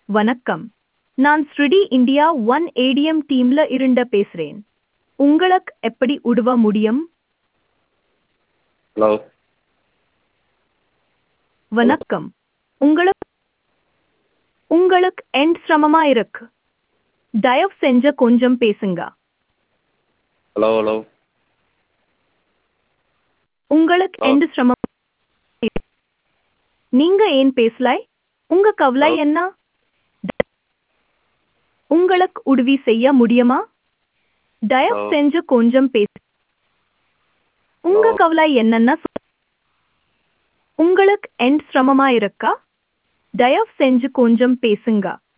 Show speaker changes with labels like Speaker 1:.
Speaker 1: வணக்கம் நான் ஸ்ருடி இந்தியா ஒன் ஏடிஎம் டீம்ல இருந்த பேசுறேன் உங்களுக்கு எப்படி உதவ முடியும்
Speaker 2: ஹலோ
Speaker 1: வணக்கம் உங்களுக்கு உங்களுக்கு என் சிரமமா இருக்கு தயவு செஞ்ச கொஞ்சம் பேசுங்க
Speaker 2: ஹலோ ஹலோ
Speaker 1: உங்களுக்கு
Speaker 2: ஆ.
Speaker 1: எந்த சிரமம் நீங்க ஏன் பேசலாய் உங்க கவலை
Speaker 2: ஆ.
Speaker 1: என்ன உங்களுக்கு உதவி செய்ய முடியுமா தயவு
Speaker 2: ஆ.
Speaker 1: செஞ்சு கொஞ்சம் பேசு உங்க
Speaker 2: ஆ.
Speaker 1: கவலை என்னன்னா சொ- உங்களுக்கு என் சிரமமா இருக்கா தயவு செஞ்சு கொஞ்சம் பேசுங்க